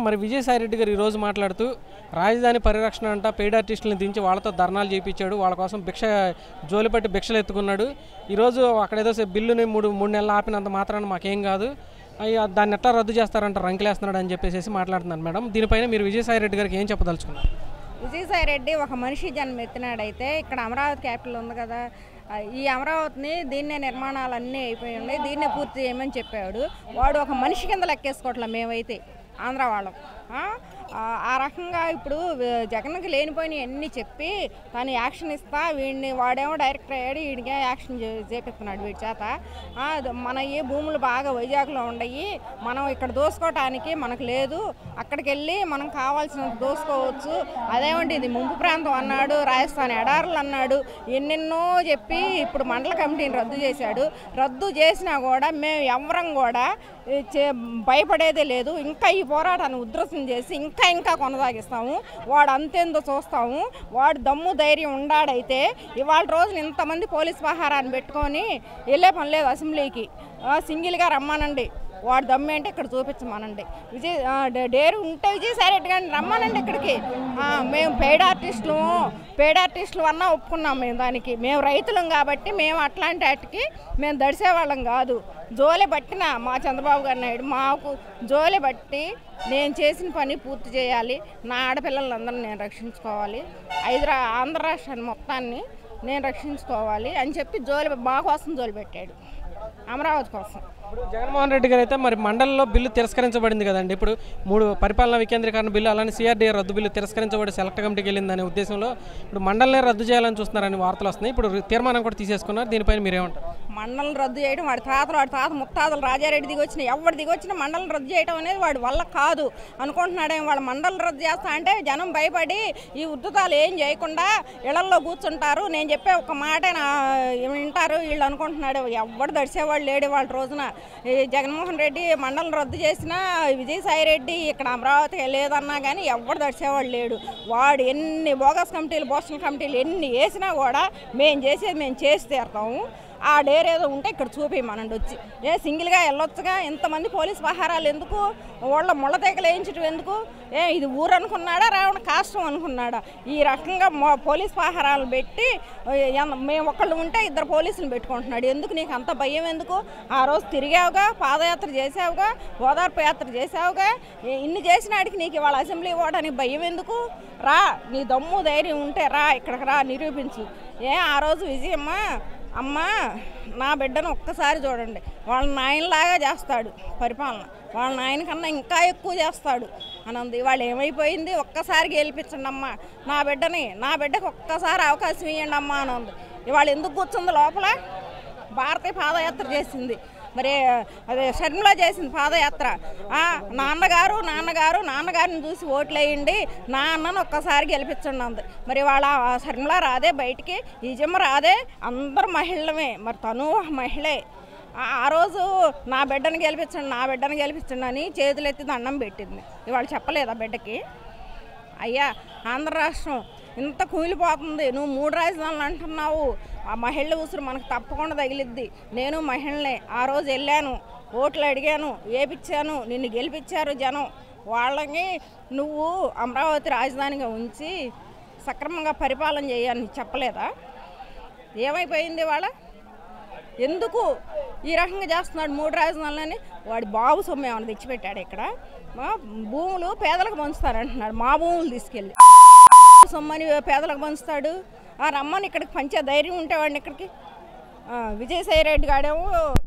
మరి విజయసాయి రెడ్డి గారు ఈరోజు మాట్లాడుతూ రాజధాని పరిరక్షణ అంట పెయిడ్ ఆర్టిస్టులను దించి వాళ్ళతో ధర్నాలు చేయించాడు వాళ్ళ కోసం భిక్ష జోలిపట్టి భిక్షలు ఎత్తుకున్నాడు ఈరోజు అక్కడ ఏదో సే- బిల్లుని మూడు మూడు నెలలు ఆపినంత మాత్రాన మాకేం కాదు అయ్యా దాన్ని ఎట్లా రద్దు చేస్తారంట రంకులేస్తున్నాడు అని చెప్పేసి మాట్లాడుతున్నాను మేడం దీనిపైన మీరు విజయసాయి రెడ్డి గారికి ఏం చెప్పదలుచుకున్నారు విజయసాయి రెడ్డి ఒక మనిషి జన్మ ఎత్తినాడైతే ఇక్కడ అమరావతి క్యాపిటల్ ఉంది కదా ఆ, ఈ అమరావతిని దీన్నే నిర్మాణాలన్నీ అయిపోయి ఉన్నాయి దీన్నే పూర్తి చేయమని చెప్పాడు వాడు ఒక మనిషి కింద లెక్కేసుకోవట్లే మేమైతే ఆంధ్ర వాళ్ళం ఆ? ఆ, ఆ రకంగా ఇప్పుడు వ- జగన్కి లేనిపోయిన అన్నీ చెప్పి తను యాక్షన్ ఇస్తా వీడిని వాడేమో డైరెక్టర్ అయ్యాడు వీడికే యాక్షన్ చే- చేపిస్తున్నాడు వీడి చేత ఆ, అది మన ఈ భూములు బాగా వైజాగ్లో ఉండయి మనం ఇక్కడ దోసుకోవటానికి మనకు లేదు అక్కడికి వెళ్ళి మనం కావాల్సినంత దోసుకోవచ్చు అదేమంటే ఇది ముంపు ప్రాంతం అన్నాడు రాజస్థాన్ ఎడారులు అన్నాడు ఎన్నెన్నో చెప్పి ఇప్పుడు మండల కమిటీని రద్దు చేశాడు రద్దు చేసినా కూడా మేము ఎవరం కూడా ఈ చే- భయపడేదే లేదు ఇంకా ఈ పోరాటాన్ని ఉధృతం చేసి ఇంకా ఇంకా కొనసాగిస్తాము వాడు అంతేందో చూస్తాము వాడు దమ్ము ధైర్యం ఉండాడైతే ఇవాళ రోజున ఇంతమంది పోలీస్ పహారాన్ని పెట్టుకొని వెళ్ళే పని లేదు అసెంబ్లీకి ఆ, సింగిల్గా రమ్మానండి వాడు దమ్ము ఏంటి ఇక్కడ చూపించమనండి విజయ్ ఆ, డే- డేరు ఉంటే విజయసాయి రెడ్డి గారిని రమ్మనండి ఇక్కడికి ఆ, మేము పెయిడ్ ఆర్టిస్టులు పెయిడ్ ఆర్టిస్టులు అన్నా ఒప్పుకున్నాం మేము దానికి మేము రైతులం కాబట్టి మేము అట్లాంటి వాటికి మేము దడిసేవాళ్ళం కాదు జోలె పట్టిన మా చంద్రబాబు గారి నాయుడు మాకు జోలె బట్టి నేను చేసిన పని పూర్తి చేయాలి నా ఆడపిల్లలందరినీ నేను రక్షించుకోవాలి హైదరా ఆంధ్ర రాష్ట్రాన్ని మొత్తాన్ని నేను రక్షించుకోవాలి అని చెప్పి జోలి మా కోసం జోలి పెట్టాడు అమరావతి కోసం ఇప్పుడు జగన్మోహన్ రెడ్డి గారు అయితే మరి మండలిలో బిల్లు తిరస్కరించబడింది కదండి ఇప్పుడు మూడు పరిపాలనా వికేంద్రీకరణ బిల్లు అలానే సిఆర్డీఏ రద్దు బిల్లు తిరస్కరించబడి సెలెక్ట్ కమిటీకి వెళ్ళిందనే ఉద్దేశంలో ఇప్పుడు మండలినే రద్దు చేయాలని చూస్తున్నారని వార్తలు వస్తున్నాయి ఇప్పుడు తీర్మానం కూడా తీసేసుకున్నారు దీనిపైన మీరేమంటారు మండలం రద్దు చేయడం వాడి తాతలు వాడి తాత ముత్తాతలు రాజారెడ్డి దిగి వచ్చిన ఎవరు దిగి వచ్చిన మండలం రద్దు చేయడం అనేది వాడి వల్ల కాదు అనుకుంటున్నాడేమో వాళ్ళ మండలం రద్దు చేస్తా అంటే జనం భయపడి ఈ ఉద్దుతాలు ఏం చేయకుండా ఇళ్లలో కూర్చుంటారు నేను చెప్పే ఒక మాట నా వింటారు వీళ్ళు అనుకుంటున్నాడు ఎవడు దడిసేవాళ్ళు లేడు వాళ్ళ రోజున ఈ జగన్మోహన్ రెడ్డి మండలం రద్దు చేసినా విజయసాయి రెడ్డి ఇక్కడ అమరావతి లేదన్నా కానీ ఎవడు దడిసేవాళ్ళు లేడు వాడు ఎన్ని బోగస్ కమిటీలు బోషన్ కమిటీలు ఎన్ని వేసినా కూడా మేము చేసేది మేము చేసి తీరుతాము ఆ డేర్ ఏదో ఉంటే ఇక్కడ చూపించమనండి వచ్చి ఏ సింగిల్గా వెళ్ళొచ్చుగా ఇంతమంది పోలీస్ పహారాలు ఎందుకు వాళ్ళ ముళ్ళ తెగలు వేయించడం ఎందుకు ఏ ఇది ఊరు అనుకున్నాడా రావణ కాష్టం అనుకున్నాడా ఈ రకంగా మొ- పోలీస్ పహారాలు పెట్టి ఎన్- మేము ఒకళ్ళు ఉంటే ఇద్దరు పోలీసులు పెట్టుకుంటున్నాడు ఎందుకు నీకు అంత భయం ఎందుకు ఆ రోజు తిరిగావుగా పాదయాత్ర చేసావుగా ఓదార్పు యాత్ర చేసావుగా ఏ- ఇన్ని చేసినాడికి నీకు ఇవాళ అసెంబ్లీ పోవడానికి భయం ఎందుకు రా నీ దమ్ము ధైర్యం ఉంటే రా ఇక్కడికి రా నిరూపించు ఏ ఆ రోజు విజయమ్మ అమ్మా నా బిడ్డను ఒక్కసారి చూడండి వాళ్ళ నాయనలాగా చేస్తాడు పరిపాలన వాళ్ళ నాయన కన్నా ఇంకా ఎక్కువ చేస్తాడు అని ఉంది వాళ్ళు ఏమైపోయింది ఒక్కసారి గెలిపించండి అమ్మా నా బిడ్డని నా బిడ్డకి ఒక్కసారి అవకాశం ఇవ్వండి అమ్మా అని ఉంది ఇవాళ ఎందుకు కూర్చుంది లోపల భారతీయ పాదయాత్ర చేసింది మరి అదే షర్మిల చేసింది పాదయాత్ర ఆ, నాన్నగారు నాన్నగారు నాన్నగారిని చూసి ఓట్లు వేయండి నా అన్నను ఒక్కసారి గెలిపించండి అంది మరి వాళ్ళ ఆ షర్మిల రాదే బయటికి ఈ జిమ్మ రాదే అందరు మహిళలమే మరి తను ఒక మహిళే ఆ ఆ రోజు నా బిడ్డను గెలిపించండి నా బిడ్డను గెలిపించండి అని చేతులు ఎత్తి దండం పెట్టింది ఇవాళ చెప్పలేదా బిడ్డకి అయ్యా ఆంధ్ర రాష్ట్రం ఇంత కూలిపోతుంది నువ్వు మూడు రాజధానులు అంటున్నావు ఆ మహిళ ఉసురు మనకు తప్పకుండా తగిలిద్ది నేను మహిళనే ఆ రోజు వెళ్ళాను ఓట్లు అడిగాను వేపించాను నిన్ను గెలిపించారు జనం వాళ్ళని నువ్వు అమరావతి రాజధానిగా ఉంచి సక్రమంగా పరిపాలన చేయాలని చెప్పలేదా ఏమైపోయింది వాళ్ళ ఎందుకు ఈ రకంగా చేస్తున్నాడు మూడు రాజధానులని వాడి బాబు సొమ్ము ఏమైనా తెచ్చిపెట్టాడు ఇక్కడ మా భూములు పేదలకు పంచుతారంటున్నాడు మా భూములు తీసుకెళ్ళి సొమ్మని పేదలకు పంచుతాడు ఆ రమ్మని ఇక్కడికి పంచే ధైర్యం ఉంటే వాడిని ఇక్కడికి ఆ, విజయసాయి రెడ్డి గాడేమో